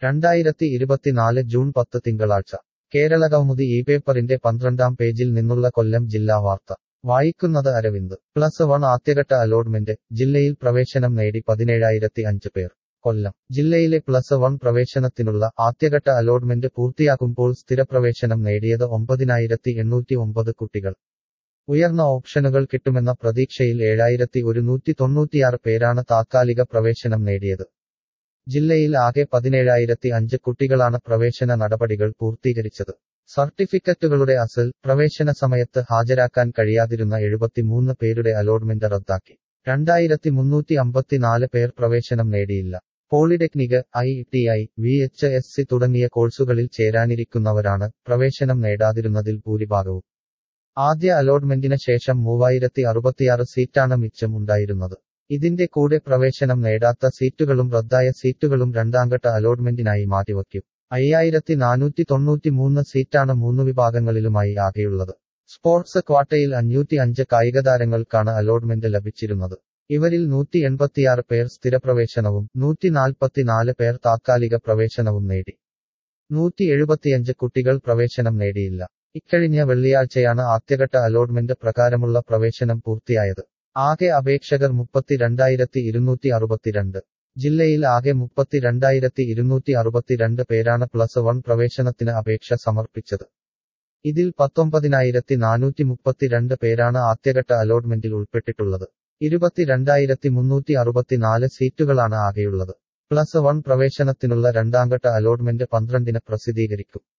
രണ്ടായിരത്തി ഇരുപത്തിനാല് ജൂൺ പത്ത് തിങ്കളാഴ്ച കേരളകൗമുദി ഈ പേപ്പറിന്റെ പന്ത്രണ്ടാം പേജിൽ നിന്നുള്ള കൊല്ലം ജില്ലാ വാർത്ത വായിക്കുന്നത് അരവിന്ദ് പ്ലസ് വൺ ആദ്യഘട്ട അലോട്ട്മെന്റ് ജില്ലയിൽ പ്രവേശനം നേടി പതിനേഴായിരത്തി അഞ്ച് പേർ കൊല്ലം ജില്ലയിലെ പ്ലസ് വൺ പ്രവേശനത്തിനുള്ള ആദ്യഘട്ട അലോട്ട്മെന്റ് പൂർത്തിയാക്കുമ്പോൾ സ്ഥിരപ്രവേശനം നേടിയത് ഒമ്പതിനായിരത്തി എണ്ണൂറ്റി ഒമ്പത് കുട്ടികൾ ഉയർന്ന ഓപ്ഷനുകൾ കിട്ടുമെന്ന പ്രതീക്ഷയിൽ ഏഴായിരത്തി ഒരുന്നൂറ്റി തൊണ്ണൂറ്റിയാറ് പേരാണ് താത്കാലിക പ്രവേശനം നേടിയത് ജില്ലയിൽ ആകെ പതിനേഴായിരത്തി അഞ്ച് കുട്ടികളാണ് പ്രവേശന നടപടികൾ പൂർത്തീകരിച്ചത് സർട്ടിഫിക്കറ്റുകളുടെ അസൽ പ്രവേശന സമയത്ത് ഹാജരാക്കാൻ കഴിയാതിരുന്ന എഴുപത്തിമൂന്ന് പേരുടെ അലോട്ട്മെന്റ് റദ്ദാക്കി രണ്ടായിരത്തി മുന്നൂറ്റി അമ്പത്തിനാല് പേർ പ്രവേശനം നേടിയില്ല polytechnic I T I V H S C തുടങ്ങിയ കോഴ്സുകളിൽ ചേരാനിരിക്കുന്നവരാണ് പ്രവേശനം നേടാതിരുന്നതിൽ ഭൂരിഭാഗവും ആദ്യ അലോട്ട്മെന്റിന് ശേഷം മൂവായിരത്തി അറുപത്തിയാറ് സീറ്റാണ് മിച്ചം ഉണ്ടായിരുന്നത് ഇതിന്റെ കൂടെ പ്രവേശനം നേടാത്ത സീറ്റുകളും റദ്ദായ സീറ്റുകളും രണ്ടാംഘട്ട അലോട്ട്മെന്റിനായി മാറ്റിവയ്ക്കും അയ്യായിരത്തി നാനൂറ്റി തൊണ്ണൂറ്റി മൂന്ന് സീറ്റാണ് മൂന്ന് വിഭാഗങ്ങളിലുമായി ആകെയുള്ളത് സ്പോർട്സ് ക്വാട്ടയിൽ അഞ്ഞൂറ്റി അഞ്ച് കായികതാരങ്ങൾക്കാണ് അലോട്ട്മെന്റ് ലഭിച്ചിരുന്നത് ഇവരിൽ നൂറ്റി എൺപത്തിയാറ് പേർ സ്ഥിരപ്രവേശനവും നൂറ്റി നാൽപ്പത്തിനാല് പേർ താത്കാലിക പ്രവേശനവും നേടി നൂറ്റി എഴുപത്തിയഞ്ച് കുട്ടികൾ പ്രവേശനം നേടിയില്ല ഇക്കഴിഞ്ഞ വെള്ളിയാഴ്ചയാണ് ആദ്യഘട്ട അലോട്ട്മെന്റ് പ്രകാരമുള്ള പ്രവേശനം പൂർത്തിയായത് ആകെ അപേക്ഷകർ മുപ്പത്തിരണ്ടായിരത്തി ഇരുന്നൂറ്റി അറുപത്തിരണ്ട് ജില്ലയിൽ ആകെ മുപ്പത്തിരണ്ടായിരത്തി ഇരുന്നൂറ്റി അറുപത്തിരണ്ട് പേരാണ് പ്ലസ് വൺ പ്രവേശനത്തിന് അപേക്ഷ സമർപ്പിച്ചത് ഇതിൽ പത്തൊമ്പതിനായിരത്തി നാനൂറ്റി മുപ്പത്തിരണ്ട് പേരാണ് ആദ്യഘട്ട അലോട്ട്മെന്റിൽ ഉൾപ്പെട്ടിട്ടുള്ളത് ഇരുപത്തിരണ്ടായിരത്തി മുന്നൂറ്റി അറുപത്തിനാല് സീറ്റുകളാണ് ആകെയുള്ളത് പ്ലസ് വൺ പ്രവേശനത്തിനുള്ള രണ്ടാംഘട്ട അലോട്ട്മെന്റ് പന്ത്രണ്ടിന് പ്രസിദ്ധീകരിക്കും